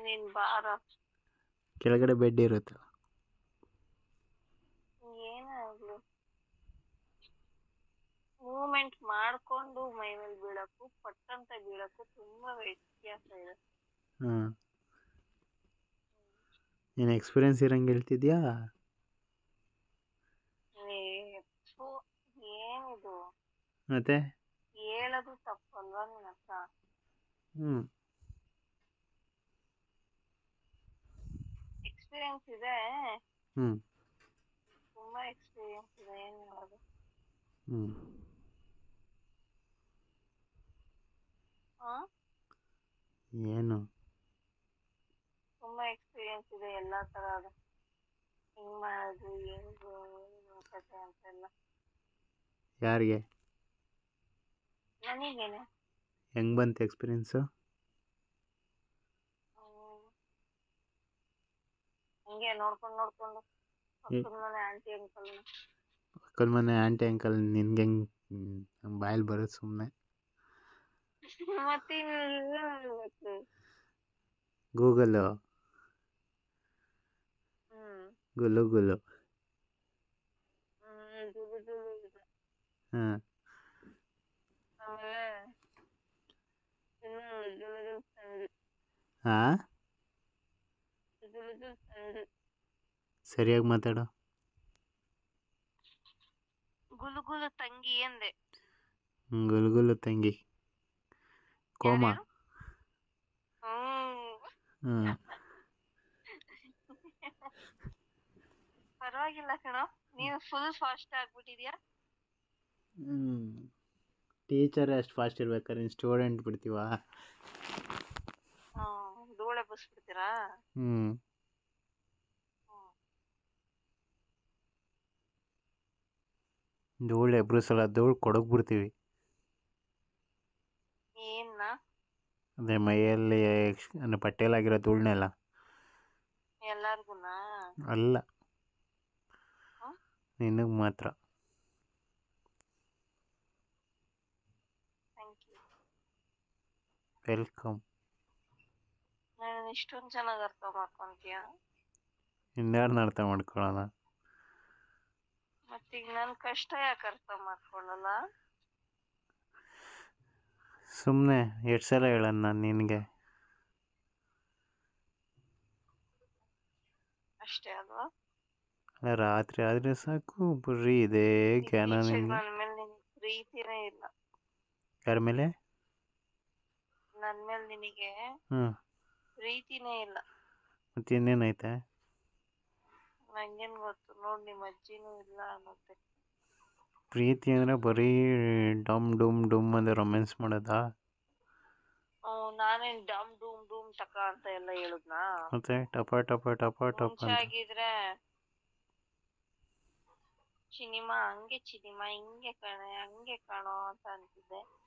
ನೀನ್ ಬಾರ ಕೆಳಗಡೆ ಬೆಡ್ ಇರುತ್ತಲ್ಲ ಏನೇ ಆಗ್ಲಿ ಮೂವ್ಮೆಂಟ್ ಮಾಡ್ಕೊಂಡು ಮೈ ಮೇಲೆ ಬೀಳಕ್ಕೂ ಪಟ್ಟಂತ ಬೀಳಕ್ಕೂ ತುಂಬಾ ವ್ಯತ್ಯಾಸ ಇದೆ ಹಾಂ ನೀನು ಎಕ್ಸ್ಪೀರಿಯನ್ಸ್ ಇರಂಗೆ ಹೇಳ್ತಿದ್ಯಾ ಏ, ಥು, ಏನಿದು ಮತ್ತೆ ಹೇಳೋದು ತಪ್ಪಲ್ವಾ ನಿನ್ನ ಹತ್ರ ಹ್ಞೂ ಎಕ್ಸ್ಪೀರಿಯನ್ಸ್ ಇದೆ ಹ್ಞೂ ತುಂಬಾ ಎಕ್ಸ್ಪೀರಿಯನ್ಸ್ ಇದೆ ಏನ್ ಮಾಡೋದು ಹ್ಞೂ ಹಾ ಏನು ತುಂಬಾ ಎಕ್ಸ್ಪೀರಿಯನ್ಸ್ ಇದೆ ಎಲ್ಲಾ ತರಹದ ಹಿಂಗ್ ಮಾಡೋದು ಹೆಂಗು ಏನು ಕತೆ ಅಂತೆಲ್ಲ ಯಾರಿಗೆ ನನಗೇನೆ ಹೆಂಗೆ ಬಂತು ಎಕ್ಸ್ಪೀರಿಯನ್ಸು ಹ್ಮ್. ಹಂಗೆ ನೋಡ್ಕೊಂಡು ನೋಡ್ಕೊಂಡು ಏ. ಪಕ್ಕದ ಮನೆ ಆಂಟಿ ಅಂಕಲ್ ಪಕ್ಕದ ಮನೆ ಆಂಟಿ ಅಂಕಲ್ ನಿನ್ಗೆ ಹೆಂಗೆ ಬಾಯಲ್ಲಿ ಬರೋದು ಸುಮ್ಮನೆ ಮತ್ತೆ ಹೇಳ್ಬೇಕು ಗೂಗಲು ಹ್ಮ್ ಗುಲು ಗುಲು ಹ್ಮ್ ಜುಲು ಜುಲು ಇದೆ ಹಾಂ ಆಮೇಲೆ ಇನ್ನು ಜುಲು ಜುಲು ಸಂಜು ಹಾಂ ಜುಲು ಜುಲು ಸಂಜು ಸರಿಯಾಗಿ ಮಾತಾಡು ಗುಲು ಗುಲು ತಂಗಿ ಎಂದೆ ಹ್ಮ್, ಗುಲು ಗುಲು ತಂಗಿ ಕೋಮ ಯಾರ್ಯಾರು? ಹ್ಮ್ ಹ್ಞೂ ಪರವಾಗಿಲ್ಲ ಕಣೋ ನೀನು ಫುಲ್ ಫಾಸ್ಟ್ ಆಗ್ಬಿಟ್ಟಿದ್ಯಾ ಹ್ಞೂ ಟೀಚರ್ ಅಷ್ಟು ಫಾಸ್ಟ್ ಇರ್ಬೇಕಾದ್ರೆ ನೀನು ಸ್ಟೂಡೆಂಟ್ ಬಿಡ್ತೀವ ಹ್ಮ್ ಧೂಳೆ ಬಸ್ಬಿಡ್ತೀರಾ ಹ್ಞೂ ಧೂಳು ಎಬ್ರಿಸಲ್ಲ ಧೂಳು ಕೊಡಗ್ಬಿಡ್ತೀವಿ ಏನ್ನ ಅದೇ ಮೈಯಲ್ಲಿ ಅಂದರೆ ಬಟ್ಟೆಯಲ್ಲಾಗಿರೋ ಧೂಳನ್ನೆಲ್ಲ ಎಲ್ಲಾರ್ಗುನಾ ಅಲ್ಲ ಹ್ಮ್? ನಿನಗೆ ಮಾತ್ರ ಥ್ಯಾಂಕ್ ಯು ವೆಲ್ಕಮ್ ನಾನು ಇಷ್ಟೊಂದು ಚೆನ್ನಾಗಿ ಅರ್ಥ ಮಾಡ್ಕೊಂತೀಯ ಇನ್ಯಾರನ್ನ ಅರ್ಥ ಮಾಡ್ಕೊಳ್ಳೋಣ ಮತ್ತೀಗ ನನ್ ಕಷ್ಟ ಯಾಕೆ ಅರ್ಥ ಮಾಡ್ಕೊಳ್ಳಲ್ಲ ಸುಮ್ಮನೆ ಎಷ್ಟು ಸಲ ಹೇಳೋಣ ನಾನು ನಿನಗೆ ಅಷ್ಟೇ ಅಲ್ವಾ ರಾತ್ರಿ ಆದರೆ ಸಾಕು ಬರೀ ಇದೇ ಜ್ಞಾನ ಇತ್ತೀಚೆಗೆ ನಿನಗೆ ನನ್ ಮೇಲೆ ನಿನಗೆ ಪ್ರೀತಿನೇ ಇಲ್ಲ ಯಾರ ಮೇಲೆ ನನ್ ಮೇಲೆ ನಿನಗೆ ಹ್ಞೂ ಪ್ರೀತಿನೇ ಇಲ್ಲ ಮತ್ತೆ ಇನ್ನೇನೈತೆ ನಂಗೇನ್ ಗೊತ್ತು ನೋಡ್ ನಿಮ್ಮ ಅಜ್ಜಿನೂ ಇಲ್ಲ ಅನ್ನತ್ತೆ ಪ್ರೀತಿ ಅಂದರೆ ಬರೀ ಡಮ್ ಡುಮ್ ಡುಮ್ ಅಂತ ರೊಮ್ಯಾನ್ಸ್ ಮಾಡೋದಾ ಹ್ಮ್ ನಾನೇನ್ ಡಮ್ ಡೂಮ್ ಡೂಮ್ ಟಕ ಅಂತ ಎಲ್ಲ ಹೇಳುದ್ನಾ ಮತ್ತೆ ಟಪ ಟಪ ಟಪ ಟಪ ಮುಂಚೆ ಅಂತ ಆಗಿದ್ರೆ ಸಿನಿಮಾ ಹಂಗೆ ಸಿನಿಮಾ ಹಿಂಗೆ ಕಣೆ ಹಂಗೆ ಕಣೋ ಅಂತ ಅಂತಿದ್ದೆ